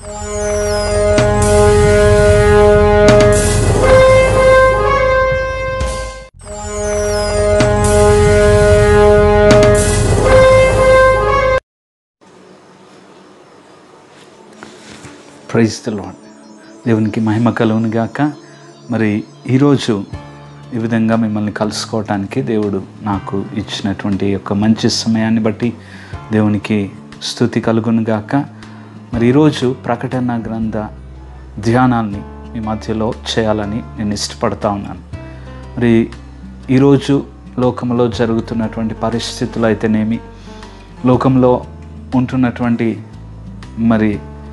praise the lord దేవునికి మహిమ కలుగును గాక మరి ఈరోజు ఈ విధంగా మిమ్మల్ని కలుసుకోవటానికి దేవుడు నాకు ఇచ్చినటువంటి యొక్క మంచి సమయాన్ని బట్టి దేవునికి స్థుతి కలుగును గాక మరి ఈరోజు ప్రకటన గ్రంథ ధ్యానాల్ని మీ మధ్యలో చేయాలని నేను ఇష్టపడతా ఉన్నాను మరి ఈరోజు లోకంలో జరుగుతున్నటువంటి పరిస్థితులు అయితేనేమి లోకంలో ఉంటున్నటువంటి మరి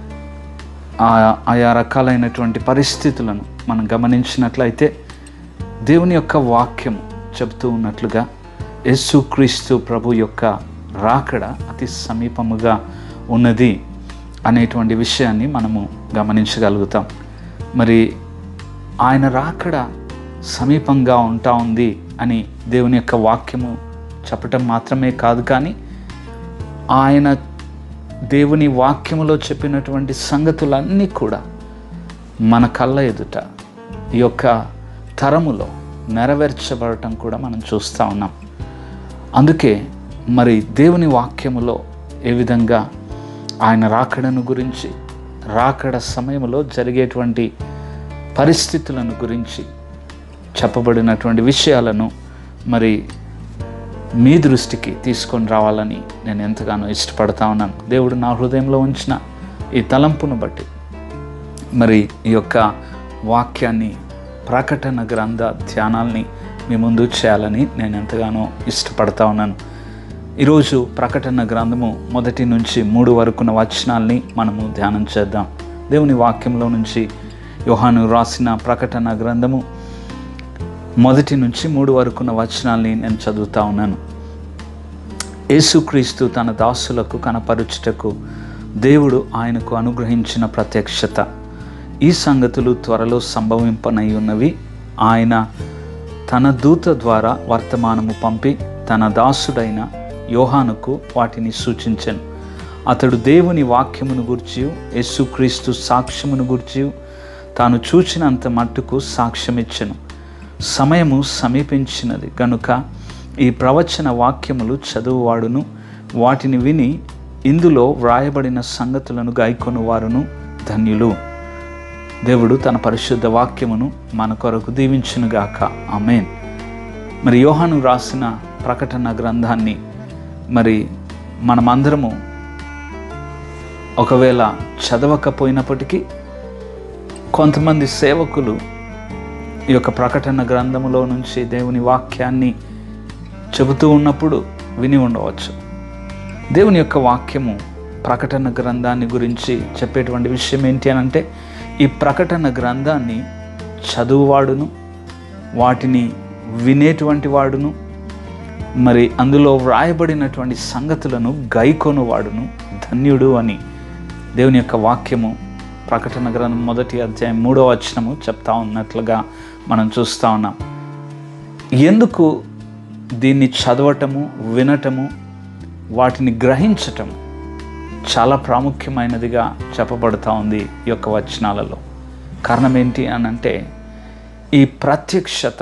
ఆ- ఆయా రకాలైనటువంటి పరిస్థితులను మనం గమనించినట్లయితే దేవుని యొక్క వాక్యం చెబుతూ ఉన్నట్లుగా యేసుక్రీస్తు ప్రభు యొక్క రాకడ అతి సమీపముగా ఉన్నది అనేటువంటి విషయాన్ని మనము గమనించగలుగుతాం మరి ఆయన రాకడ సమీపంగా ఉంటా ఉంది అని దేవుని యొక్క వాక్యము చెప్పటం మాత్రమే కాదు కానీ ఆయన దేవుని వాక్యములో చెప్పినటువంటి సంగతులన్నీ కూడా మన కళ్ళ ఎదుట ఈ యొక్క తరములో నెరవేర్చబడటం కూడా మనం చూస్తూ ఉన్నాం అందుకే మరి దేవుని వాక్యములో ఏ విధంగా ఆయన రాకడను గురించి రాకడ సమయంలో జరిగేటువంటి పరిస్థితులను గురించి చెప్పబడినటువంటి విషయాలను మరి మీ దృష్టికి తీసుకొని రావాలని నేను ఎంతగానో ఇష్టపడతా ఉన్నాను దేవుడు నా హృదయంలో ఉంచిన ఈ తలంపును బట్టి మరి ఈ యొక్క వాక్యాన్ని ప్రకటన గ్రంథ ధ్యానాల్ని మీ ముందు చేయాలని నేను ఎంతగానో ఇష్టపడతా ఉన్నాను ఈరోజు ప్రకటన గ్రంథము మొదటి నుంచి మూడు వరకున్న వచనాల్ని మనము ధ్యానం చేద్దాం దేవుని వాక్యంలో నుంచి యోహాను రాసిన ప్రకటన గ్రంథము మొదటి నుంచి మూడు వరకున్న వచనాల్ని నేను చదువుతా ఉన్నాను యేసుక్రీస్తు తన దాసులకు కనపరుచుటకు దేవుడు ఆయనకు అనుగ్రహించిన ప్రత్యక్షత ఈ సంగతులు త్వరలో సంభవింపనై ఉన్నవి ఆయన తన దూత ద్వారా వర్తమానము పంపి తన దాసుడైన యోహానుకు వాటిని సూచించెను అతడు దేవుని వాక్యమును గూర్చి యేసుక్రీస్తు సాక్ష్యమును గూర్చి తాను చూచినంత మట్టుకు సాక్ష్యమిచ్చెను సమయము సమీపించినది గనుక ఈ ప్రవచన వాక్యములు చదువువాడును వాటిని విని ఇందులో వ్రాయబడిన సంగతులను గాయకొని వారును ధన్యులు దేవుడు తన పరిశుద్ధ వాక్యమును మన కొరకు దీవించునుగాక ఆమెన్ మరి యోహాను రాసిన ప్రకటన గ్రంథాన్ని మరి మనమందరము ఒకవేళ చదవకపోయినప్పటికీ కొంతమంది సేవకులు ఈ యొక్క ప్రకటన గ్రంథములో నుంచి దేవుని వాక్యాన్ని చెబుతూ ఉన్నప్పుడు విని ఉండవచ్చు దేవుని యొక్క వాక్యము ప్రకటన గ్రంథాన్ని గురించి చెప్పేటువంటి విషయం ఏంటి అని అంటే ఈ ప్రకటన గ్రంథాన్ని చదువువాడును వాటిని వినేటువంటి వాడును మరి అందులో వ్రాయబడినటువంటి సంగతులను గైకొను వాడును ధన్యుడు అని దేవుని యొక్క వాక్యము ప్రకటన గ్రంథం మొదటి అధ్యాయం మూడో వచనము చెప్తా ఉన్నట్లుగా మనం చూస్తూ ఉన్నాం ఎందుకు దీన్ని చదవటము వినటము వాటిని గ్రహించటము చాలా ప్రాముఖ్యమైనదిగా చెప్పబడుతూ ఉంది ఈ యొక్క వచనాలలో కారణం ఏంటి అని అంటే ఈ ప్రత్యక్షత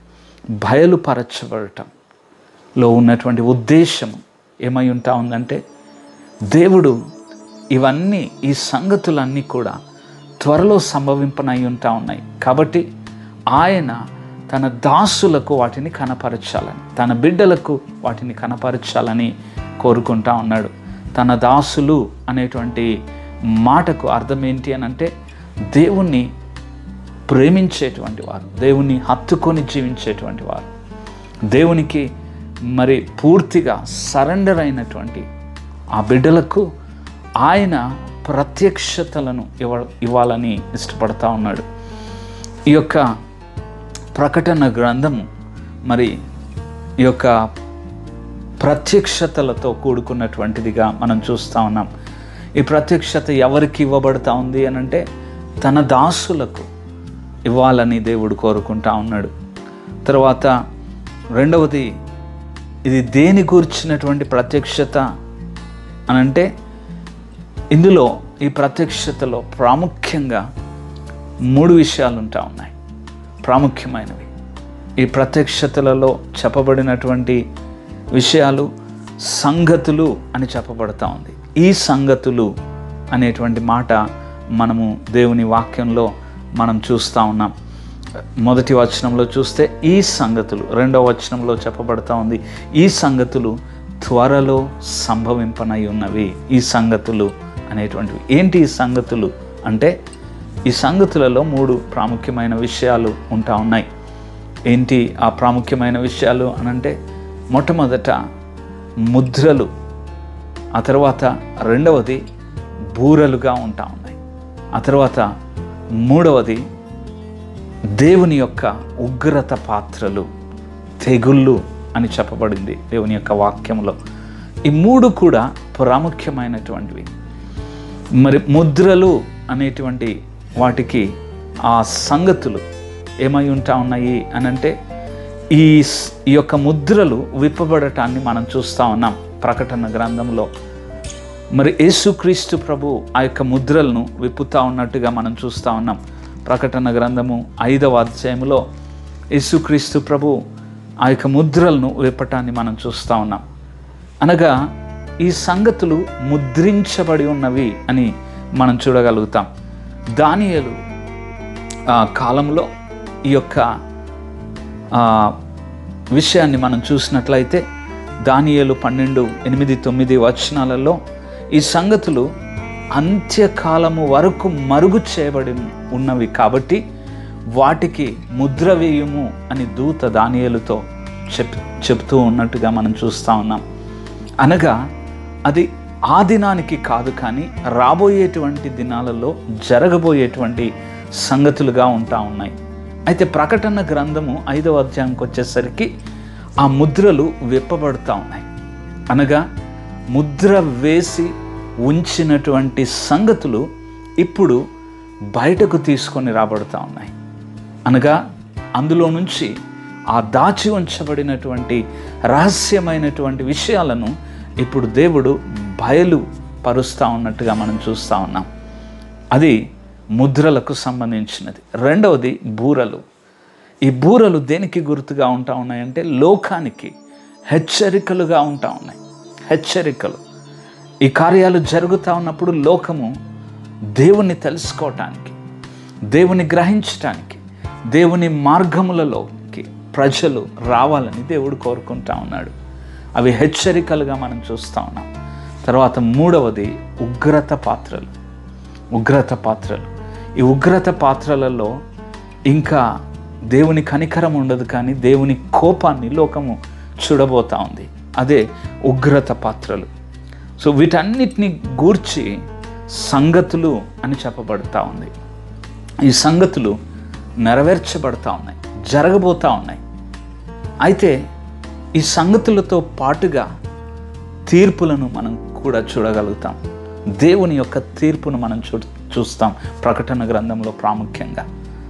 బయలుపరచబడటంలో ఉన్నటువంటి ఉద్దేశం ఏమై ఉంటా ఉందంటే దేవుడు ఇవన్నీ ఈ సంగతులన్నీ కూడా త్వరలో సంభవింపనై ఉంటా ఉన్నాయి కాబట్టి ఆయన తన దాసులకు వాటిని కనపరచాలని తన బిడ్డలకు వాటిని కనపరచాలని కోరుకుంటా ఉన్నాడు తన దాసులు అనేటువంటి మాటకు అర్థం ఏంటి అని అంటే దేవుణ్ణి ప్రేమించేటువంటి వారు దేవుణ్ణి హత్తుకొని జీవించేటువంటి వారు దేవునికి మరి పూర్తిగా సరెండర్ అయినటువంటి ఆ బిడ్డలకు ఆయన ప్రత్యక్షతలను ఇవ్వ ఇవ్వాలని ఇష్టపడతా ఉన్నాడు ఈ యొక్క ప్రకటన గ్రంథము మరి ఈ యొక్క ప్రత్యక్షతలతో కూడుకున్నటువంటిదిగా మనం చూస్తూ ఉన్నాం ఈ ప్రత్యక్షత ఎవరికి ఇవ్వబడతా ఉంది అని అంటే తన దాసులకు ఇవ్వాలని దేవుడు కోరుకుంటా ఉన్నాడు తర్వాత రెండవది ఇది దేని గూర్చినటువంటి ప్రత్యక్షత అనంటే ఇందులో ఈ ప్రత్యక్షతలో ప్రాముఖ్యంగా మూడు విషయాలు ఉంటా ఉన్నాయి ప్రాముఖ్యమైనవి ఈ ప్రత్యక్షతలలో చెప్పబడినటువంటి విషయాలు సంగతులు అని చెప్పబడతా ఉంది ఈ సంగతులు అనేటువంటి మాట మనము దేవుని వాక్యంలో మనం చూస్తూ ఉన్నాం మొదటి వచనంలో చూస్తే ఈ సంగతులు రెండవ వచనంలో చెప్పబడతా ఉంది ఈ సంగతులు త్వరలో సంభవింపనై ఉన్నవి ఈ సంగతులు అనేటువంటివి ఏంటి ఈ సంగతులు అంటే ఈ సంగతులలో మూడు ప్రాముఖ్యమైన విషయాలు ఉంటా ఉన్నాయి ఏంటి ఆ ప్రాముఖ్యమైన విషయాలు అనంటే మొట్టమొదట ముద్రలు ఆ తర్వాత రెండవది బూరలుగా ఉంటా ఉన్నాయి ఆ తర్వాత మూడవది దేవుని యొక్క ఉగ్రత పాత్రలు తెగుళ్ళు అని చెప్పబడింది దేవుని యొక్క వాక్యంలో ఈ మూడు కూడా ప్రాముఖ్యమైనటువంటివి మరి ముద్రలు అనేటువంటి వాటికి ఆ సంగతులు ఏమై ఉంటా ఉన్నాయి అని అంటే ఈ స్- ఈ యొక్క ముద్రలు విప్పబడటాన్ని మనం చూస్తూ ఉన్నాం ప్రకటన గ్రంథంలో మరి యేసుక్రీస్తు ప్రభు ఆ యొక్క ముద్రలను విప్పుతా ఉన్నట్టుగా మనం చూస్తూ ఉన్నాం ప్రకటన గ్రంథము ఐదవ అధ్యాయంలో యేసుక్రీస్తు ప్రభు ఆ యొక్క ముద్రలను విప్పటాన్ని మనం చూస్తూ ఉన్నాం అనగా ఈ సంగతులు ముద్రించబడి ఉన్నవి అని మనం చూడగలుగుతాం దానియలు ఆ కాలంలో ఈ యొక్క ఆ, విషయాన్ని మనం చూసినట్లయితే దానియేలు పన్నెండు ఎనిమిది తొమ్మిది వచనాలలో ఈ సంగతులు అంత్యకాలము వరకు మరుగు చేయబడి ఉన్నవి కాబట్టి వాటికి ముద్ర వేయుము అని దూత దానియేలుతో చెప్ చెప్తూ ఉన్నట్టుగా మనం చూస్తూ ఉన్నాం అనగా అది ఆ దినానికి కాదు కానీ రాబోయేటువంటి దినాలలో జరగబోయేటువంటి సంగతులుగా ఉంటా ఉన్నాయి అయితే ప్రకటన గ్రంథము ఐదవ అధ్యాయంకి వచ్చేసరికి ఆ ముద్రలు విప్పబడుతూ ఉన్నాయి అనగా ముద్ర వేసి ఉంచినటువంటి సంగతులు ఇప్పుడు బయటకు తీసుకొని రాబడుతూ ఉన్నాయి అనగా అందులో నుంచి ఆ దాచి ఉంచబడినటువంటి రహస్యమైనటువంటి విషయాలను ఇప్పుడు దేవుడు బయలు పరుస్తూ ఉన్నట్టుగా మనం చూస్తూ ఉన్నాం అది ముద్రలకు సంబంధించినది రెండవది బూరలు ఈ బూరలు దేనికి గుర్తుగా ఉంటా ఉన్నాయంటే లోకానికి హెచ్చరికలుగా ఉంటా ఉన్నాయి హెచ్చరికలు ఈ కార్యాలు జరుగుతూ ఉన్నప్పుడు లోకము దేవుని తెలుసుకోవటానికి దేవుని గ్రహించటానికి దేవుని మార్గములలోకి ప్రజలు రావాలని దేవుడు కోరుకుంటా ఉన్నాడు అవి హెచ్చరికలుగా మనం చూస్తూ ఉన్నాం తర్వాత మూడవది ఉగ్రత పాత్రలు ఉగ్రత పాత్రలు ఈ ఉగ్రత పాత్రలలో ఇంకా దేవుని కనికరం ఉండదు కానీ దేవుని కోపాన్ని లోకము చూడబోతా ఉంది అదే ఉగ్రత పాత్రలు సో వీటన్నిటిని గూర్చి సంగతులు అని చెప్పబడతా ఉంది ఈ సంగతులు నెరవేర్చబడతా ఉన్నాయి జరగబోతా ఉన్నాయి అయితే ఈ సంగతులతో పాటుగా తీర్పులను మనం కూడా చూడగలుగుతాం దేవుని యొక్క తీర్పును మనం చూ చూస్తాం ప్రకటన గ్రంథంలో ప్రాముఖ్యంగా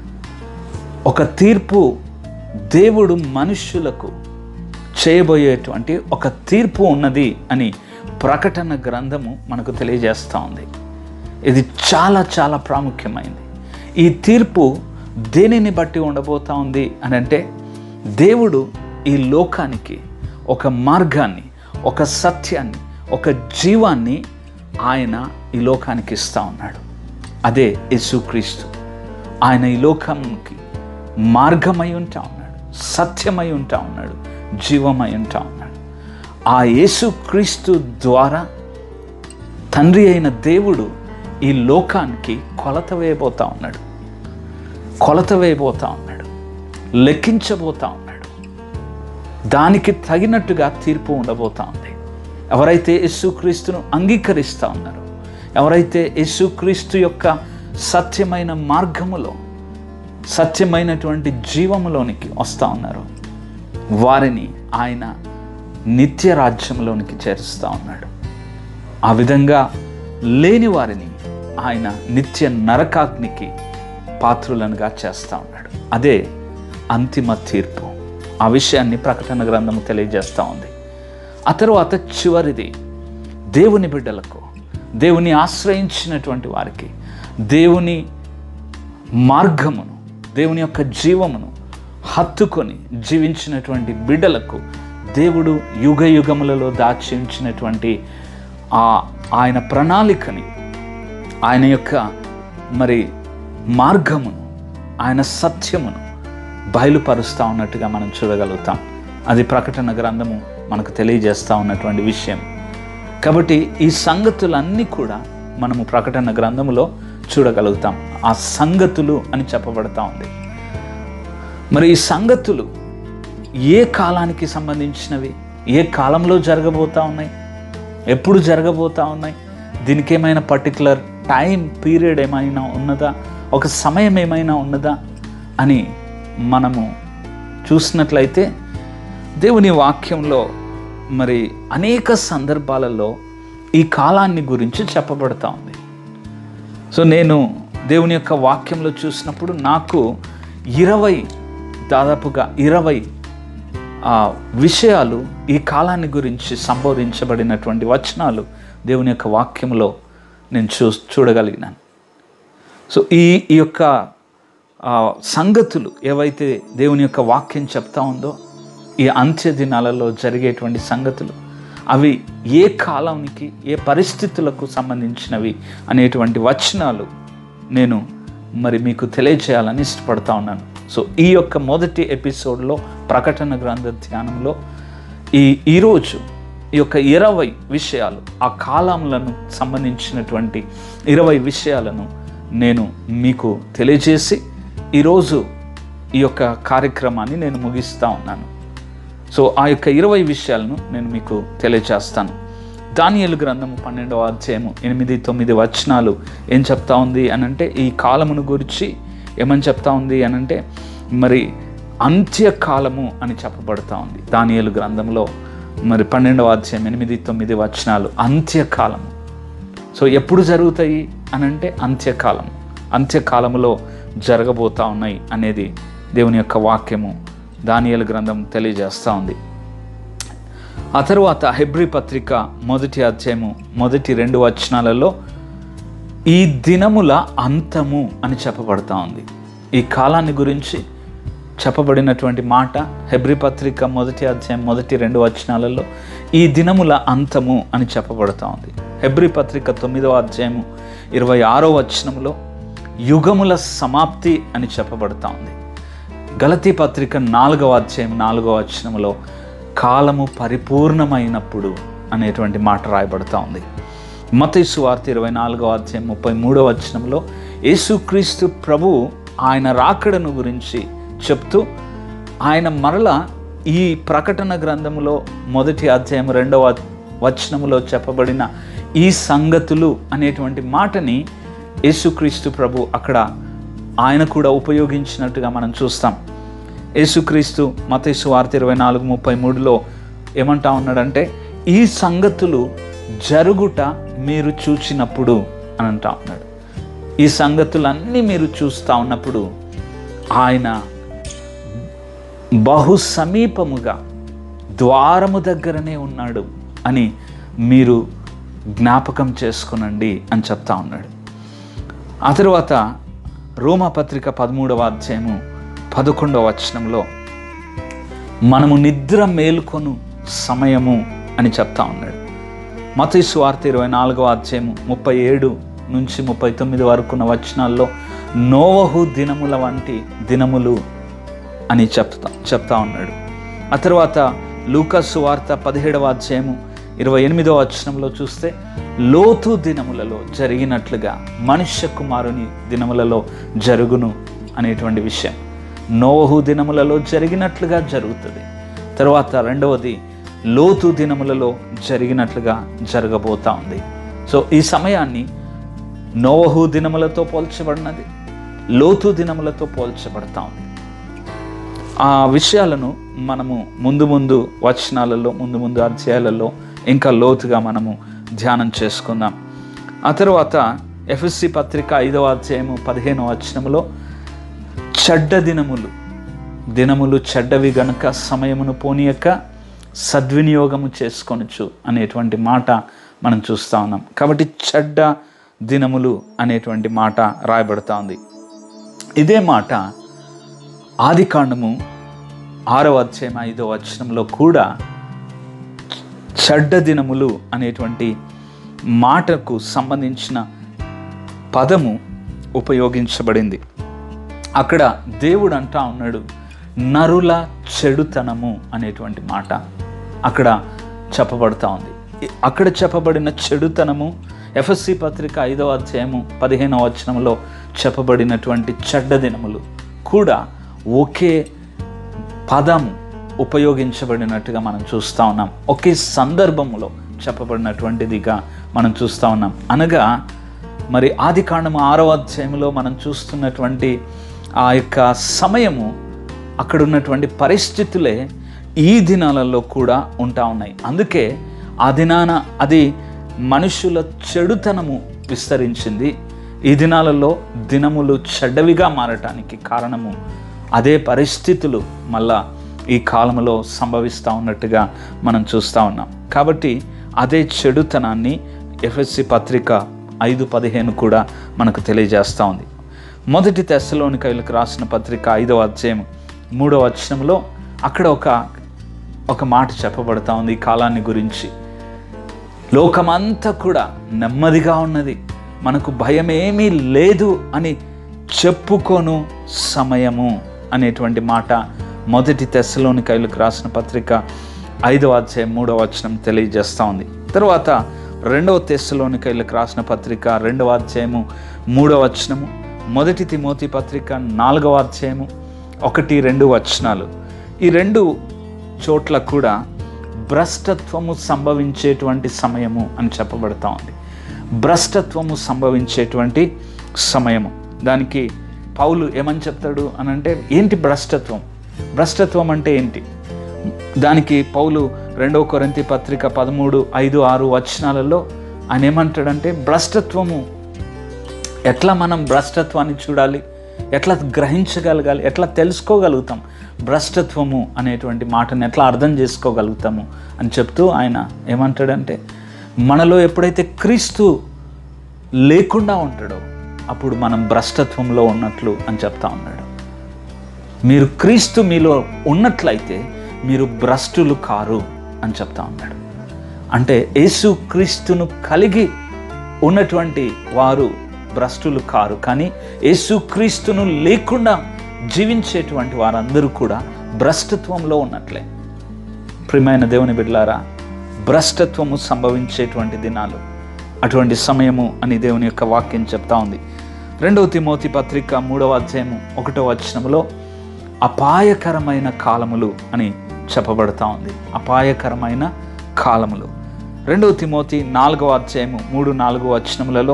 ఒక తీర్పు దేవుడు మనుష్యులకు చేయబోయేటువంటి ఒక తీర్పు ఉన్నది అని ప్రకటన గ్రంథము మనకు తెలియజేస్తూ ఉంది ఇది చాలా చాలా ప్రాముఖ్యమైనది ఈ తీర్పు దేనిని బట్టి ఉండబోతా ఉంది అని అంటే దేవుడు ఈ లోకానికి ఒక మార్గాన్ని ఒక సత్యాన్ని ఒక జీవాన్ని ఆయన ఈ లోకానికి ఇస్తా ఉన్నాడు అదే యేసుక్రీస్తు ఆయన ఈ లోకానికి మార్గమై ఉంటా ఉన్నాడు సత్యమై ఉంటా ఉన్నాడు జీవమై ఉంటా ఉన్నాడు ఆ యేసుక్రీస్తు ద్వారా తండ్రి అయిన దేవుడు ఈ లోకానికి కొలత వేయబోతా ఉన్నాడు కొలత వేయబోతా ఉన్నాడు లెక్కించబోతా ఉన్నాడు దానికి తగినట్టుగా తీర్పు ఉండబోతా ఉంది ఎవరైతే యేసుక్రీస్తును అంగీకరిస్తూ ఉన్నారో ఎవరైతే యేసుక్రీస్తు యొక్క సత్యమైన మార్గములో సత్యమైనటువంటి జీవములోనికి వస్తూ ఉన్నారో వారిని ఆయన నిత్య రాజ్యంలోనికి చేరుస్తూ ఉన్నాడు ఆ విధంగా లేని వారిని ఆయన నిత్య నరకాగ్నికి పాత్రులనుగా చేస్తూ ఉన్నాడు అదే అంతిమ తీర్పు ఆ విషయాన్ని ప్రకటన గ్రంథము తెలియజేస్తూ ఉంది ఆ తర్వాత చివరిది దేవుని బిడ్డలకు దేవుని ఆశ్రయించినటువంటి వారికి దేవుని మార్గమును దేవుని యొక్క జీవమును హత్తుకొని జీవించినటువంటి బిడ్డలకు దేవుడు యుగ యుగములలో దాచి ఉంచినటువంటి ఆ ఆయన ప్రణాళికని ఆయన యొక్క మరి మార్గమును ఆయన సత్యమును బయలుపరుస్తూ ఉన్నట్టుగా మనం చూడగలుగుతాం అది ప్రకటన గ్రంథము మనకు తెలియజేస్తూ ఉన్నటువంటి విషయం కాబట్టి ఈ సంగతులన్నీ కూడా మనము ప్రకటన గ్రంథములో చూడగలుగుతాం ఆ సంగతులు అని చెప్పబడతా ఉంది మరి ఈ సంగతులు ఏ కాలానికి సంబంధించినవి ఏ కాలంలో జరగబోతా ఉన్నాయి ఎప్పుడు జరగబోతా ఉన్నాయి దీనికి ఏమైనా పర్టికులర్ టైం పీరియడ్ ఏమైనా ఉన్నదా ఒక సమయం ఏమైనా ఉన్నదా అని మనము చూసినట్లయితే దేవుని వాక్యంలో మరి అనేక సందర్భాలలో ఈ కాలాన్ని గురించి చెప్పబడతా ఉంది సో నేను దేవుని యొక్క వాక్యంలో చూసినప్పుడు నాకు ఇరవై దాదాపుగా ఇరవై ఆ, విషయాలు ఈ కాలాన్ని గురించి సంబోధించబడినటువంటి వచనాలు దేవుని యొక్క వాక్యంలో నేను చూ చూడగలిగినాను సో ఈ ఈ యొక్క ఆ, సంగతులు ఏవైతే దేవుని యొక్క వాక్యం చెప్తా ఉందో ఈ అంత్య దినాలలో జరిగేటువంటి సంగతులు అవి ఏ కాలానికి ఏ పరిస్థితులకు సంబంధించినవి అనేటువంటి వచనాలు నేను మరి మీకు తెలియజేయాలని ఇష్టపడతా ఉన్నాను సో ఈ యొక్క మొదటి ఎపిసోడ్లో ప్రకటన గ్రంథ ధ్యానంలో ఈ ఈరోజు ఈ యొక్క ఇరవై విషయాలు ఆ కాలములను సంబంధించినటువంటి ఇరవై విషయాలను నేను మీకు తెలియజేసి ఈరోజు ఈ యొక్క కార్యక్రమాన్ని నేను ముగిస్తూ ఉన్నాను సో ఆ యొక్క ఇరవై విషయాలను నేను మీకు తెలియజేస్తాను దానియలు గ్రంథము పన్నెండవ అధ్యాయము ఎనిమిది తొమ్మిది వచనాలు ఏం చెప్తా ఉంది అని అంటే ఈ కాలమును గురించి ఏమని చెప్తా ఉంది అని అంటే మరి అంత్యకాలము అని చెప్పబడతా ఉంది దానియలు గ్రంథంలో మరి పన్నెండవ అధ్యాయం ఎనిమిది తొమ్మిది వచనాలు అంత్యకాలము సో ఎప్పుడు జరుగుతాయి అని అంటే అంత్యకాలం అంత్యకాలములో జరగబోతా ఉన్నాయి అనేది దేవుని యొక్క వాక్యము దానియలు గ్రంథం తెలియజేస్తూ ఉంది ఆ తర్వాత హెబ్రి పత్రిక మొదటి అధ్యాయము మొదటి రెండు వచనాలలో ఈ దినముల అంతము అని చెప్పబడతా ఉంది ఈ కాలాన్ని గురించి చెప్పబడినటువంటి మాట హెబ్రి పత్రిక మొదటి అధ్యాయం మొదటి రెండు వచనాలలో ఈ దినముల అంతము అని చెప్పబడతా ఉంది హెబ్రి పత్రిక తొమ్మిదవ అధ్యాయము ఇరవై ఆరో వచనంలో యుగముల సమాప్తి అని చెప్పబడతా ఉంది గలతీ పత్రిక నాలుగవ అధ్యాయం నాలుగవ వచనంలో కాలము పరిపూర్ణమైనప్పుడు అనేటువంటి మాట రాయబడతా ఉంది మతైసు వార్త ఇరవై నాలుగవ అధ్యాయం ముప్పై మూడవ వచనంలో యేసుక్రీస్తు ప్రభు ఆయన రాకడను గురించి చెప్తూ ఆయన మరల ఈ ప్రకటన గ్రంథములో మొదటి అధ్యాయం రెండవ వచనములో చెప్పబడిన ఈ సంగతులు అనేటువంటి మాటని యేసుక్రీస్తు ప్రభు అక్కడ ఆయన కూడా ఉపయోగించినట్టుగా మనం చూస్తాం యేసుక్రీస్తు మతేసు వార్త ఇరవై నాలుగు ముప్పై మూడులో ఏమంటా ఉన్నాడంటే ఈ సంగతులు జరుగుట మీరు చూచినప్పుడు అని అంటా ఉన్నాడు ఈ సంగతులన్నీ మీరు చూస్తూ ఉన్నప్పుడు ఆయన బహు సమీపముగా ద్వారము దగ్గరనే ఉన్నాడు అని మీరు జ్ఞాపకం చేసుకునండి అని చెప్తా ఉన్నాడు ఆ తర్వాత రోమా పత్రిక పదమూడవ అధ్యాయము పదకొండవ వచనంలో మనము నిద్ర మేల్కొను సమయము అని చెప్తా ఉన్నాడు మతీ స్వార్థ ఇరవై నాలుగవ అధ్యాయము ముప్పై ఏడు నుంచి ముప్పై తొమ్మిది వరకు ఉన్న వచనాల్లో నోవహు దినముల వంటి దినములు అని చెప్తా చెప్తా ఉన్నాడు ఆ తర్వాత లూకస్ వార్త పదిహేడవ అధ్యాయము ఇరవై ఎనిమిదవ వచనంలో చూస్తే లోతు దినములలో జరిగినట్లుగా మనుష్య కుమారుని దినములలో జరుగును అనేటువంటి విషయం నోవహు దినములలో జరిగినట్లుగా జరుగుతుంది తర్వాత రెండవది లోతు దినములలో జరిగినట్లుగా జరగబోతా ఉంది సో ఈ సమయాన్ని నోవహు దినములతో పోల్చబడినది లోతు దినములతో పోల్చబడతా ఉంది ఆ విషయాలను మనము ముందు ముందు వచనాలలో ముందు ముందు అధ్యాయాలలో ఇంకా లోతుగా మనము ధ్యానం చేసుకుందాం ఆ తర్వాత ఎఫ్ఎస్సి పత్రిక ఐదవ అధ్యాయము పదిహేనవ వచనములో చెడ్డ దినములు దినములు చెడ్డవి గనుక సమయమును పోనీయక సద్వినియోగము చేసుకొనొచ్చు అనేటువంటి మాట మనం చూస్తూ ఉన్నాం కాబట్టి చెడ్డ దినములు అనేటువంటి మాట రాయబడతా ఉంది ఇదే మాట ఆది కాండము ఆరవ అధ్యాయం ఐదవ వచనంలో కూడా చెడ్డ దినములు అనేటువంటి మాటకు సంబంధించిన పదము ఉపయోగించబడింది అక్కడ దేవుడు అంటా ఉన్నాడు నరుల చెడుతనము అనేటువంటి మాట అక్కడ చెప్పబడతా ఉంది ఇ- అక్కడ చెప్పబడిన చెడుతనము ఎఫ్ఎస్సి పత్రిక ఐదవ అధ్యాయము పదిహేనవ వచనంలో చెప్పబడినటువంటి చెడ్డ దినములు కూడా ఒకే పదం ఉపయోగించబడినట్టుగా మనం చూస్తూ ఉన్నాం ఒకే సందర్భంలో చెప్పబడినటువంటిదిగా మనం చూస్తూ ఉన్నాం అనగా మరి ఆది కాండము ఆరవ అధ్యాయంలో మనం చూస్తున్నటువంటి ఆ యొక్క సమయము అక్కడ ఉన్నటువంటి పరిస్థితులే ఈ దినాలలో కూడా ఉంటా ఉన్నాయి అందుకే ఆ దినాన అది మనుషుల చెడుతనము విస్తరించింది ఈ దినాలలో దినములు చెడ్డవిగా మారటానికి కారణము అదే పరిస్థితులు మళ్ళా ఈ కాలంలో సంభవిస్తూ ఉన్నట్టుగా మనం చూస్తూ ఉన్నాం కాబట్టి అదే చెడుతనాన్ని ఎఫ్ఎస్సి పత్రిక ఐదు పదిహేను కూడా మనకు తెలియజేస్తూ ఉంది మొదటి తెస్సలోనికైలకు రాసిన పత్రిక ఐదవ అధ్యాయం మూడవ వచనంలో అక్కడ ఒక ఒక మాట చెప్పబడతా ఉంది ఈ కాలాన్ని గురించి లోకమంతా కూడా నెమ్మదిగా ఉన్నది మనకు భయం ఏమీ లేదు అని చెప్పుకోను సమయము అనేటువంటి మాట మొదటి తెస్సలోని కైలకు రాసిన పత్రిక ఐదవ అధ్యాయం మూడవ వచనం తెలియజేస్తూ ఉంది తర్వాత రెండవ తెస్సలోని కైలకు రాసిన పత్రిక రెండవ అధ్యాయము మూడవ వచనము మొదటి తిమోతి పత్రిక నాలుగవ అధ్యాయము ఒకటి రెండు వచనాలు ఈ రెండు చోట్ల కూడా భ్రష్టత్వము సంభవించేటువంటి సమయము అని చెప్పబడతా ఉంది భ్రష్టత్వము సంభవించేటువంటి సమయము దానికి పౌలు ఏమని చెప్తాడు అని అంటే ఏంటి భ్రష్టత్వం భ్రష్టత్వం అంటే ఏంటి దానికి పౌలు రెండవ కొరింతి పత్రిక పదమూడు ఐదు ఆరు వచనాలలో ఆయన ఏమంటాడంటే భ్రష్టత్వము ఎట్లా మనం భ్రష్టత్వాన్ని చూడాలి ఎట్లా గ్రహించగలగాలి ఎట్లా తెలుసుకోగలుగుతాం భ్రష్టత్వము అనేటువంటి మాటను ఎట్లా అర్థం చేసుకోగలుగుతాము అని చెప్తూ ఆయన ఏమంటాడంటే మనలో ఎప్పుడైతే క్రీస్తు లేకుండా ఉంటాడో అప్పుడు మనం భ్రష్టత్వంలో ఉన్నట్లు అని చెప్తా ఉన్నాడు మీరు క్రీస్తు మీలో ఉన్నట్లయితే మీరు భ్రష్టులు కారు అని చెప్తా ఉన్నాడు అంటే యేసు క్రీస్తును కలిగి ఉన్నటువంటి వారు భ్రష్టులు కారు కానీ యేసు క్రీస్తును లేకుండా జీవించేటువంటి వారందరూ కూడా భ్రష్టత్వంలో ఉన్నట్లే ప్రియమైన దేవుని బిడ్డలారా భ్రష్టత్వము సంభవించేటువంటి దినాలు అటువంటి సమయము అని దేవుని యొక్క వాక్యం చెప్తా ఉంది రెండవ తిమోతి పత్రిక మూడవ అధ్యాయము ఒకటో వచనములో అపాయకరమైన కాలములు అని చెప్పబడతా ఉంది అపాయకరమైన కాలములు రెండవ తిమోతి నాలుగవ అధ్యాయము మూడు నాలుగు వచనములలో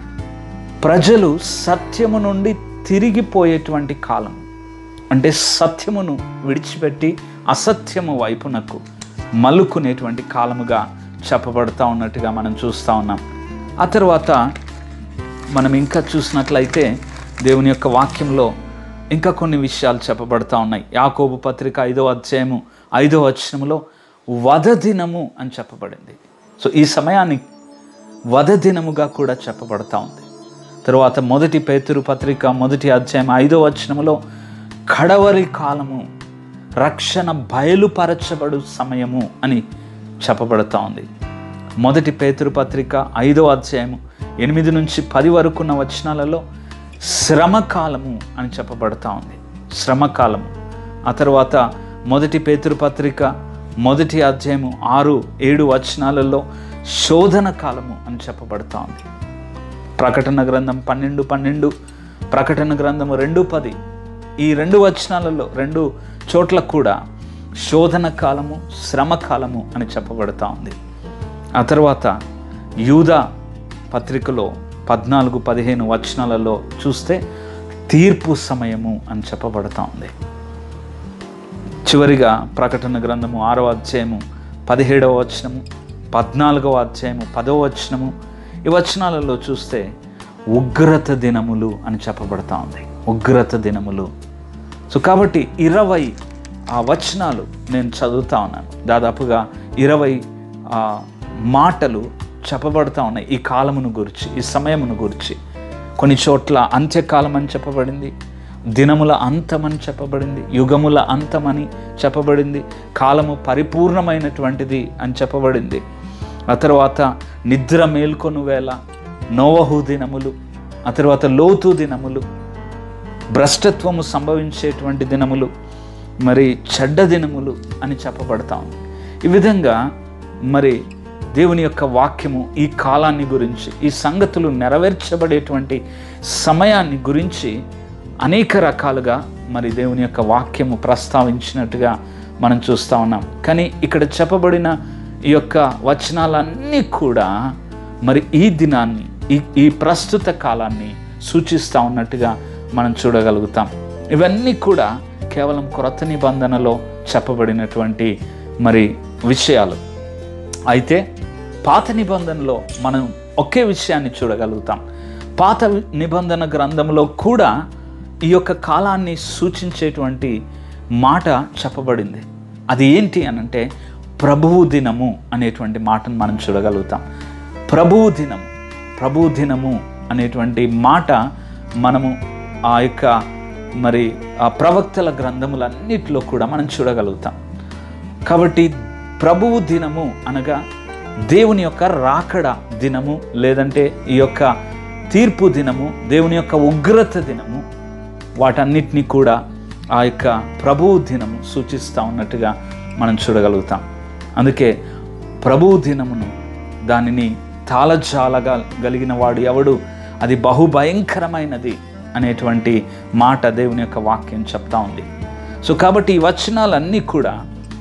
ప్రజలు సత్యము నుండి తిరిగిపోయేటువంటి కాలం అంటే సత్యమును విడిచిపెట్టి అసత్యము వైపునకు మలుకునేటువంటి కాలముగా చెప్పబడతా ఉన్నట్టుగా మనం చూస్తూ ఉన్నాం ఆ తర్వాత మనం ఇంకా చూసినట్లయితే దేవుని యొక్క వాక్యంలో ఇంకా కొన్ని విషయాలు చెప్పబడతా ఉన్నాయి యాకోబు పత్రిక ఐదో అధ్యాయము ఐదో వచనములో వధ దినము అని చెప్పబడింది సో ఈ సమయాన్ని వధ దినముగా కూడా చెప్పబడతా ఉంది తరువాత మొదటి పేతురు పత్రిక మొదటి అధ్యాయం ఐదో వచనములో కడవరి కాలము రక్షణ బయలుపరచబడు సమయము అని చెప్పబడతా ఉంది మొదటి పేతురు పత్రిక ఐదో అధ్యాయము ఎనిమిది నుంచి పది వరకున్న వచనాలలో శ్రమకాలము అని చెప్పబడతా ఉంది శ్రమకాలము ఆ తర్వాత మొదటి పేతురు పత్రిక మొదటి అధ్యాయము ఆరు ఏడు వచనాలలో శోధన కాలము అని చెప్పబడతా ఉంది ప్రకటన గ్రంథం పన్నెండు పన్నెండు ప్రకటన గ్రంథము రెండు పది ఈ రెండు వచనాలలో రెండు చోట్ల కూడా శోధన కాలము శ్రమ కాలము అని చెప్పబడతా ఉంది ఆ తర్వాత యూదా పత్రికలో పద్నాలుగు పదిహేను వచనాలలో చూస్తే తీర్పు సమయము అని చెప్పబడతా ఉంది చివరిగా ప్రకటన గ్రంథము ఆరవ అధ్యాయము పదిహేడవ వచనము పద్నాలుగవ అధ్యాయము పదవ వచనము ఈ వచనాలలో చూస్తే ఉగ్రత దినములు అని చెప్పబడతా ఉంది ఉగ్రత దినములు సో కాబట్టి ఇరవై ఆ వచనాలు నేను చదువుతా ఉన్నాను దాదాపుగా ఇరవై ఆ, మాటలు చెప్పబడతా ఉన్నాయి ఈ కాలమును గురించి ఈ సమయమును గురించి కొన్ని చోట్ల అంత్యకాలం అని చెప్పబడింది దినముల అంతమని చెప్పబడింది యుగముల అంతమని చెప్పబడింది కాలము పరిపూర్ణమైనటువంటిది అని చెప్పబడింది ఆ తర్వాత నిద్ర మేల్కొను వేళ నోవహు దినములు ఆ తర్వాత లోతు దినములు భ్రష్టత్వము సంభవించేటువంటి దినములు మరి చెడ్డ దినములు అని చెప్పబడతా ఉంది ఈ విధంగా మరి దేవుని యొక్క వాక్యము ఈ కాలాన్ని గురించి ఈ సంగతులు నెరవేర్చబడేటువంటి సమయాన్ని గురించి అనేక రకాలుగా మరి దేవుని యొక్క వాక్యము ప్రస్తావించినట్టుగా మనం చూస్తూ ఉన్నాం కానీ ఇక్కడ చెప్పబడిన ఈ యొక్క వచనాలన్నీ కూడా మరి ఈ దినాన్ని ఈ ఈ ప్రస్తుత కాలాన్ని సూచిస్తూ ఉన్నట్టుగా మనం చూడగలుగుతాం ఇవన్నీ కూడా కేవలం క్రొత్త నిబంధనలో చెప్పబడినటువంటి మరి విషయాలు అయితే పాత నిబంధనలో మనం ఒకే విషయాన్ని చూడగలుగుతాం పాత నిబంధన గ్రంథంలో కూడా ఈ యొక్క కాలాన్ని సూచించేటువంటి మాట చెప్పబడింది అది ఏంటి అనంటే ప్రభువు దినము అనేటువంటి మాటను మనం చూడగలుగుతాం ప్రభువు దినము ప్రభువు దినము అనేటువంటి మాట మనము ఆ యొక్క మరి ఆ ప్రవక్తల గ్రంథములన్నిటిలో కూడా మనం చూడగలుగుతాం కాబట్టి ప్రభువు దినము అనగా దేవుని యొక్క రాకడ దినము లేదంటే ఈ యొక్క తీర్పు దినము దేవుని యొక్క ఉగ్రత దినము వాటన్నిటినీ కూడా ఆ యొక్క ప్రభువు దినము సూచిస్తూ ఉన్నట్టుగా మనం చూడగలుగుతాం అందుకే ప్రభువు దినమును దానిని తాళజాలగా కలిగిన వాడు ఎవడు అది బహుభయంకరమైనది అనేటువంటి మాట దేవుని యొక్క వాక్యం చెప్తా ఉంది సో కాబట్టి ఈ వచనాలన్నీ కూడా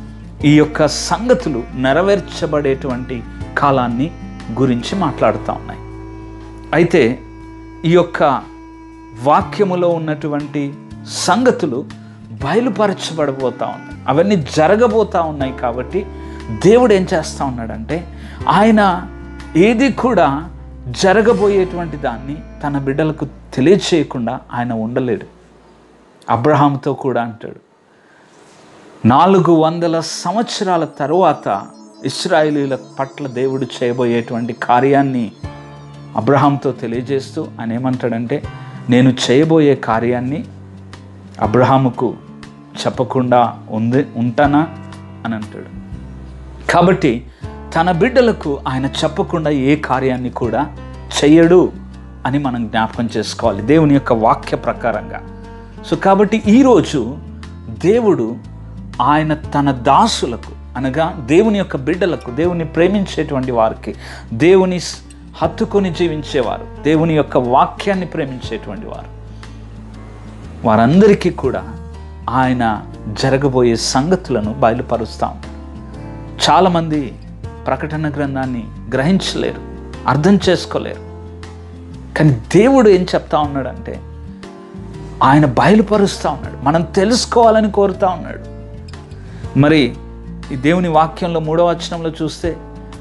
ఈ యొక్క సంగతులు నెరవేర్చబడేటువంటి కాలాన్ని గురించి మాట్లాడుతూ ఉన్నాయి అయితే ఈ యొక్క వాక్యములో ఉన్నటువంటి సంగతులు బయలుపరచబడబోతా ఉన్నాయి అవన్నీ జరగబోతా ఉన్నాయి కాబట్టి దేవుడు ఏం చేస్తూ ఉన్నాడంటే ఆయన ఏది కూడా జరగబోయేటువంటి దాన్ని తన బిడ్డలకు తెలియచేయకుండా ఆయన ఉండలేడు అబ్రహాంతో కూడా అంటాడు నాలుగు వందల సంవత్సరాల తరువాత ఇస్రాయేలీల పట్ల దేవుడు చేయబోయేటువంటి కార్యాన్ని అబ్రహాంతో తెలియజేస్తూ ఆయన ఏమంటాడంటే నేను చేయబోయే కార్యాన్ని అబ్రహాముకు చెప్పకుండా ఉంది ఉంటానా అని అంటాడు కాబట్టి తన బిడ్డలకు ఆయన చెప్పకుండా ఏ కార్యాన్ని కూడా చెయ్యడు అని మనం జ్ఞాపకం చేసుకోవాలి దేవుని యొక్క వాక్య ప్రకారంగా సో కాబట్టి ఈరోజు దేవుడు ఆయన తన దాసులకు అనగా దేవుని యొక్క బిడ్డలకు దేవుని ప్రేమించేటువంటి వారికి దేవుని స్- హత్తుకొని జీవించేవారు దేవుని యొక్క వాక్యాన్ని ప్రేమించేటువంటి వారు వారందరికీ కూడా ఆయన జరగబోయే సంగతులను బయలుపరుస్తాం చాలామంది ప్రకటన గ్రంథాన్ని గ్రహించలేరు అర్థం చేసుకోలేరు కానీ దేవుడు ఏం చెప్తా ఉన్నాడంటే ఆయన బయలుపరుస్తూ ఉన్నాడు మనం తెలుసుకోవాలని కోరుతా ఉన్నాడు మరి ఈ దేవుని వాక్యంలో మూడవ వచనంలో చూస్తే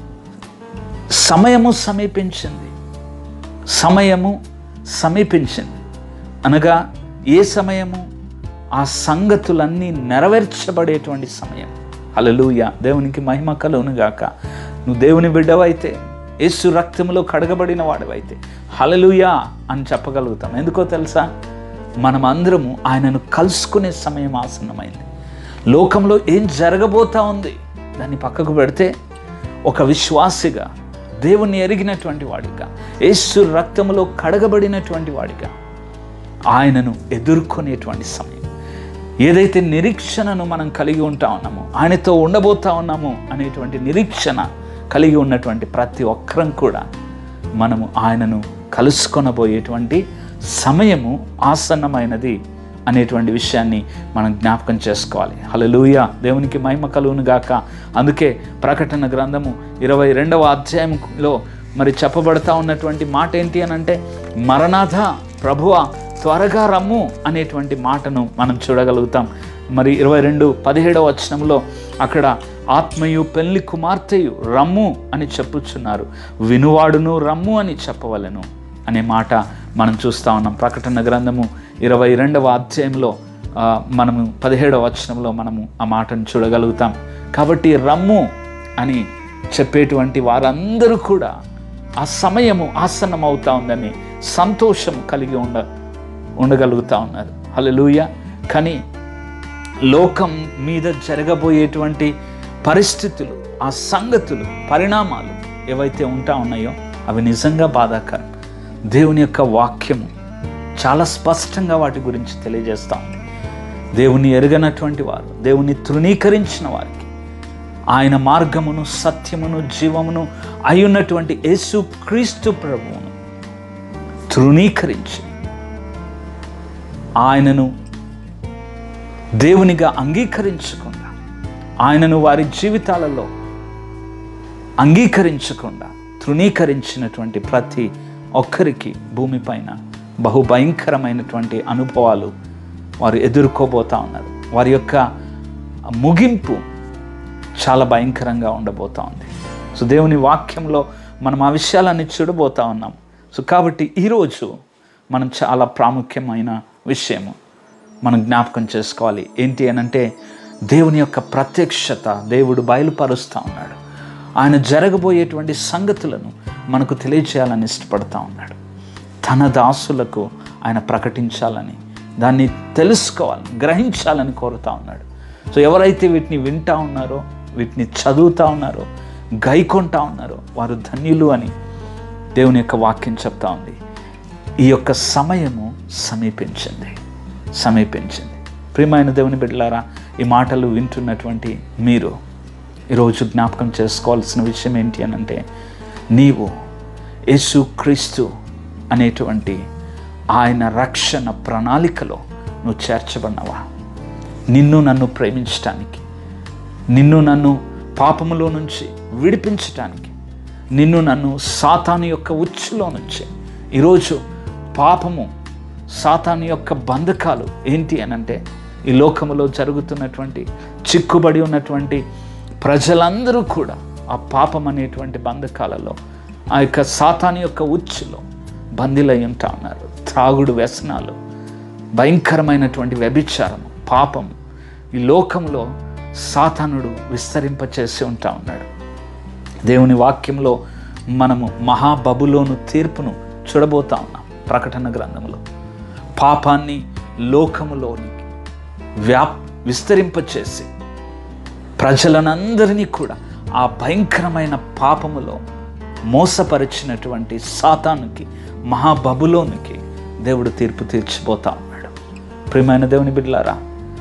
సమయము సమీపించింది సమయము సమీపించింది అనగా ఏ సమయము ఆ సంగతులన్నీ నెరవేర్చబడేటువంటి సమయం హల్లెలూయా దేవునికి మహిమ కలుగును గాక నువ్వు దేవుని బిడ్డవైతే యేసు రక్తములో కడగబడిన వాడివైతే హల్లెలూయా అని చెప్పగలుగుతాం ఎందుకో తెలుసా మనం అందరము ఆయనను కలుసుకునే సమయం ఆసన్నమైంది లోకంలో ఏం జరగబోతా ఉంది దాన్ని పక్కకు పెడితే ఒక విశ్వాసిగా దేవుణ్ణి ఎరిగినటువంటి వాడిగా యేసు రక్తములో కడగబడినటువంటి వాడిగా ఆయనను ఎదుర్కొనేటువంటి సమయం ఏదైతే నిరీక్షణను మనం కలిగి ఉంటా ఉన్నామో ఆయనతో ఉండబోతా ఉన్నాము అనేటువంటి నిరీక్షణ కలిగి ఉన్నటువంటి ప్రతి ఒక్కరం కూడా మనము ఆయనను కలుసుకొనబోయేటువంటి సమయము ఆసన్నమైనది అనేటువంటి విషయాన్ని మనం జ్ఞాపకం చేసుకోవాలి హల్లెలూయా దేవునికి మహిమ కలుగును గాక అందుకే ప్రకటన గ్రంథము ఇరవై రెండవ అధ్యాయంలో మరి చెప్పబడతా ఉన్నటువంటి మాట ఏంటి అని అంటే మరణాథ ప్రభువ త్వరగా రమ్ము అనేటువంటి మాటను మనం చూడగలుగుతాం మరి ఇరవై రెండు పదిహేడవ వచనంలో అక్కడ ఆత్మయు పెళ్లి కుమార్తెయు రమ్ము అని చెప్పుచున్నారు వినువాడును రమ్ము అని చెప్పవలను అనే మాట మనం చూస్తూ ఉన్నాం ప్రకటన గ్రంథము ఇరవై రెండవ అధ్యాయంలో ఆ, మనము పదిహేడవ వచనంలో మనము ఆ మాటను చూడగలుగుతాం కాబట్టి రమ్ము అని చెప్పేటువంటి వారందరూ కూడా ఆ సమయము ఆసన్నం అవుతా ఉందని సంతోషం కలిగి ఉండ ఉండగలుగుతా ఉన్నారు హల్లెలూయా కానీ లోకం మీద జరగబోయేటువంటి పరిస్థితులు ఆ సంగతులు పరిణామాలు ఏవైతే ఉంటా ఉన్నాయో అవి నిజంగా బాధాకరం దేవుని యొక్క వాక్యము చాలా స్పష్టంగా వాటి గురించి తెలియజేస్తూ ఉంది దేవుని ఎరగనటువంటి వారు దేవుని తృణీకరించిన వారికి ఆయన మార్గమును సత్యమును జీవమును అయ్యున్నటువంటి యేసు క్రీస్తు ప్రభువును తృణీకరించి ఆయనను దేవునిగా అంగీకరించకుండా ఆయనను వారి జీవితాలలో అంగీకరించకుండా తృణీకరించినటువంటి ప్రతి ఒక్కరికి భూమిపైన బహు భయంకరమైనటువంటి అనుభవాలు వారు ఎదుర్కోబోతా ఉన్నారు వారి యొక్క ముగింపు చాలా భయంకరంగా ఉండబోతా ఉంది సో దేవుని వాక్యంలో మనం ఆ విషయాలన్నీ చూడబోతా ఉన్నాం సో కాబట్టి ఈరోజు మనం చాలా ప్రాముఖ్యమైన విషయము మనం జ్ఞాపకం చేసుకోవాలి ఏంటి అని అంటే దేవుని యొక్క ప్రత్యక్షత దేవుడు బయలుపరుస్తూ ఉన్నాడు ఆయన జరగబోయేటువంటి సంగతులను మనకు తెలియచేయాలని ఇష్టపడతా ఉన్నాడు తన దాసులకు ఆయన ప్రకటించాలని దాన్ని తెలుసుకోవాలని గ్రహించాలని కోరుతా ఉన్నాడు సో ఎవరైతే వీటిని వింటా ఉన్నారో వీటిని చదువుతా ఉన్నారో గైకొంటా ఉన్నారో వారు ధన్యులు అని దేవుని యొక్క వాక్యం చెప్తా ఉంది ఈ యొక్క సమయము సమీపించింది సమీపించింది ప్రియమైన దేవుని బిడ్డలారా ఈ మాటలు వింటున్నటువంటి మీరు ఈరోజు జ్ఞాపకం చేసుకోవాల్సిన విషయం ఏంటి అని అంటే నీవు యేసు క్రీస్తు అనేటువంటి ఆయన రక్షణ ప్రణాళికలో నువ్వు చేర్చబడినవా నిన్ను నన్ను ప్రేమించటానికి నిన్ను నన్ను పాపములో నుంచి విడిపించటానికి నిన్ను నన్ను సాతాను యొక్క ఉచ్చులో నుంచి ఈరోజు పాపము సాతాను యొక్క బంధకాలు ఏంటి అని అంటే ఈ లోకములో జరుగుతున్నటువంటి చిక్కుబడి ఉన్నటువంటి ప్రజలందరూ కూడా ఆ పాపం అనేటువంటి బంధకాలలో ఆ యొక్క సాతాను యొక్క ఉచ్చులో బందీలై ఉంటా ఉన్నారు త్రాగుడు వ్యసనాలు భయంకరమైనటువంటి వ్యభిచారం పాపం ఈ లోకంలో సాతానుడు విస్తరింపచేసి ఉంటా ఉన్నాడు దేవుని వాక్యంలో మనము మహాబబులోను తీర్పును చూడబోతా ఉన్నాం ప్రకటన గ్రంథంలో పాపాన్ని లోకములోనికి వ్యాప్ విస్తరింపచేసి ప్రజలనందరినీ కూడా ఆ భయంకరమైన పాపములో మోసపరిచినటువంటి సాతానుకి మహాబబులోనికి దేవుడు తీర్పు తీర్చిపోతా ఉన్నాడు ప్రియమైన దేవుని బిడ్డలారా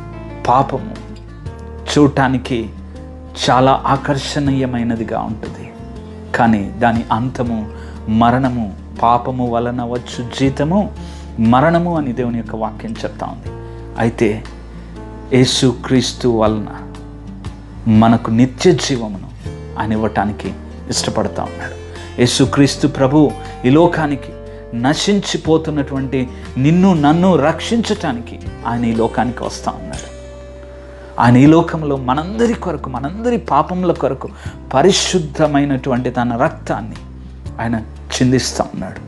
పాపము చూడటానికి చాలా ఆకర్షణీయమైనదిగా ఉంటుంది కానీ దాని అంతము మరణము పాపము వలన వచ్చు జీతము మరణము అని దేవుని యొక్క వాక్యం చెప్తా ఉంది అయితే యేసు క్రీస్తు వలన మనకు నిత్య జీవమును ఆయన ఇవ్వటానికి ఇష్టపడతా ఉన్నాడు యేసుక్రీస్తు ప్రభు ఈ లోకానికి నశించిపోతున్నటువంటి నిన్ను నన్ను రక్షించటానికి ఆయన ఈ లోకానికి వస్తా ఉన్నాడు ఆయన ఈ లోకంలో మనందరి కొరకు మనందరి పాపముల కొరకు పరిశుద్ధమైనటువంటి తన రక్తాన్ని ఆయన చిందిస్తూ ఉన్నాడు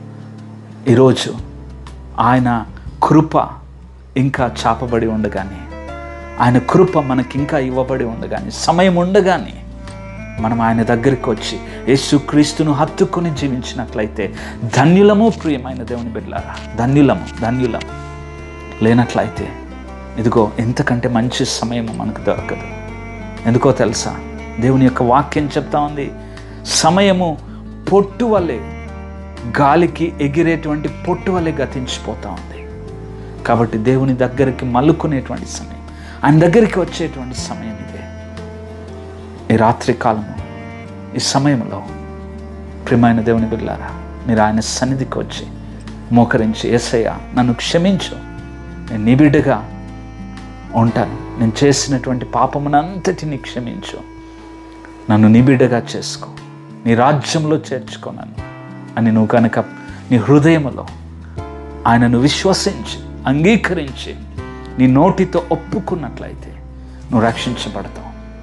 ఈరోజు ఆయన కృప ఇంకా చాపబడి ఉండగానే ఆయన కృప మనకింకా ఇవ్వబడి ఉండగానే సమయం ఉండగానే మనం ఆయన దగ్గరికి వచ్చి యేసుక్రీస్తును హత్తుకొని జీవించినట్లయితే ధన్యులము ప్రియమైన దేవుని బిడ్డలారా ధన్యులము ధన్యులము లేనట్లయితే ఇదిగో ఎంతకంటే మంచి సమయం మనకు దొరకదు ఎందుకో తెలుసా దేవుని యొక్క వాక్యం చెప్తా ఉంది సమయము పొట్టు వలె గాలికి ఎగిరేటువంటి పొట్టు వలె గతించిపోతా ఉంది కాబట్టి దేవుని దగ్గరికి మల్లుకునేటువంటి సమయం ఆయన దగ్గరికి వచ్చేటువంటి సమయం ఇదే ఈ రాత్రి కాలము ఈ సమయంలో ప్రియమైన దేవుని బిడ్డలారా మీరు ఆయన సన్నిధికి వచ్చి మోకరించి ఏసయ్య నన్ను క్షమించు నేను నీ బిడ్డగా ఉంటాను నేను చేసినటువంటి పాపమునంతటిని క్షమించు నన్ను నీ బిడ్డగా చేసుకో నీ రాజ్యంలో చేర్చుకో నన్ను అని నువ్వు కనుక నీ హృదయములో ఆయనను విశ్వసించి అంగీకరించి నీ నోటితో ఒప్పుకున్నట్లయితే నువ్వు రక్షించబడతావు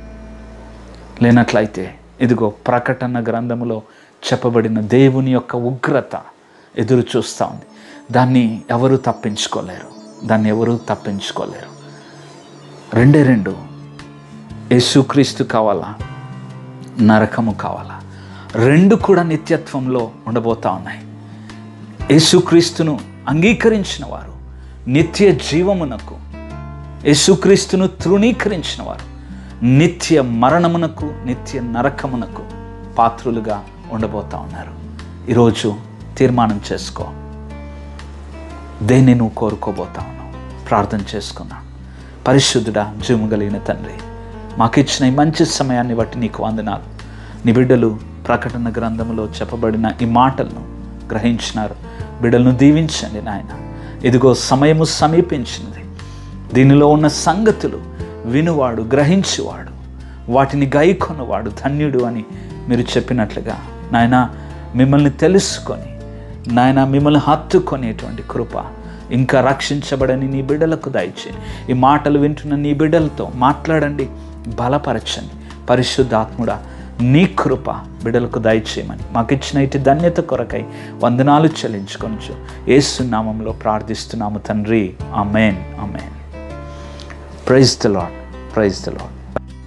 లేనట్లయితే ఇదిగో ప్రకటన గ్రంథములో చెప్పబడిన దేవుని యొక్క ఉగ్రత ఎదురు చూస్తూ ఉంది దాన్ని ఎవరు తప్పించుకోలేరు దాన్ని ఎవరు తప్పించుకోలేరు రెండే రెండు యేసుక్రీస్తు కావాలా నరకము కావాలా రెండు కూడా నిత్యత్వంలో ఉండబోతా ఉన్నాయి యేసుక్రీస్తును అంగీకరించిన వారు నిత్య జీవమునకు యేసుక్రీస్తును తృణీకరించిన వారు నిత్య మరణమునకు నిత్య నరకమునకు పాత్రులుగా ఉండబోతా ఉన్నారు ఈరోజు తీర్మానం చేసుకో దేన్ని నువ్వు కోరుకోబోతా ఉన్నావు ప్రార్థన చేసుకున్నా పరిశుద్ధుడా జీవము కలిగిన తండ్రి మాకిచ్చిన ఈ మంచి సమయాన్ని బట్టి నీకు వందనాలు నీ బిడ్డలు ప్రకటన గ్రంథంలో చెప్పబడిన ఈ మాటలను గ్రహించినారు బిడ్డలను దీవించండి నాయన ఇదిగో సమయము సమీపించినది దీనిలో ఉన్న సంగతులు వినువాడు గ్రహించువాడు వాటిని గైకొన్నవాడు ధన్యుడు అని మీరు చెప్పినట్లుగా నాయన మిమ్మల్ని తెలుసుకొని నాయన మిమ్మల్ని హత్తుకొనేటువంటి కృప ఇంకా రక్షించబడని నీ బిడ్డలకు దయచే ఈ మాటలు వింటున్న నీ బిడ్డలతో మాట్లాడండి బలపరచండి పరిశుద్ధాత్ముడా నీ కృప బిడ్డలకు దయచేయమని మాకు ఇచ్చిన ఇటు ధన్యత కొరకై వందనాలు చెల్లించుకొనచ్చు ఏసునామంలో ప్రార్థిస్తున్నాము తండ్రి amen amen praise the lord praise the lord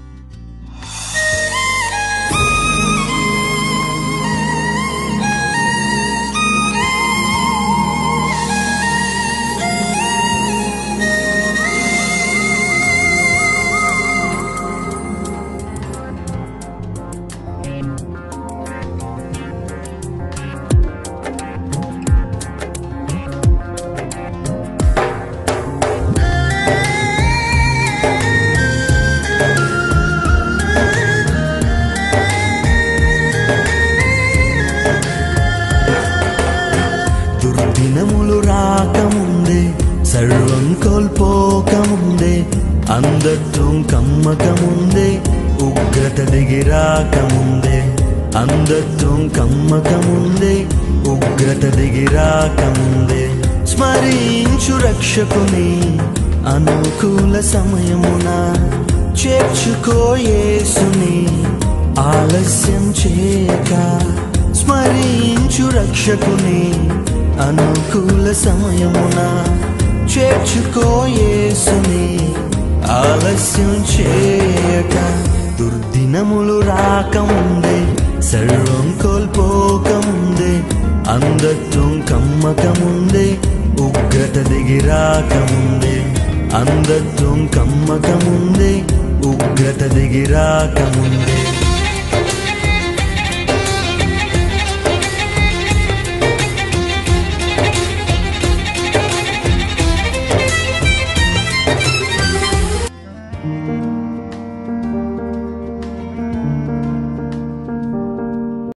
దుర్దినములు రాకముందే సర్వం కోల్పోకముందే అందత్వం కమ్మకముందే ఉగ్రత దిగి రాకముందే అందత్వం కమ్మకముందే ఉగ్రత దిగి రాకముందే స్మరించు రక్షకుని అనుకూల సమయమున చేర్చుకో యేసుని ఆలస్యం చేయక స్మరించు రక్షకుని అనుకూల సమయమున చేర్చుకో యేసుని ఆలస్యం చేయక దుర్దినములు రాకముందే సర్వం కోల్పోకముందే అందత్వం కమ్మకముందే ఉగ్రత దిగి రాకముందే అందత్వం కమ్మకముందే ఉగ్రత దిగి రాకముందే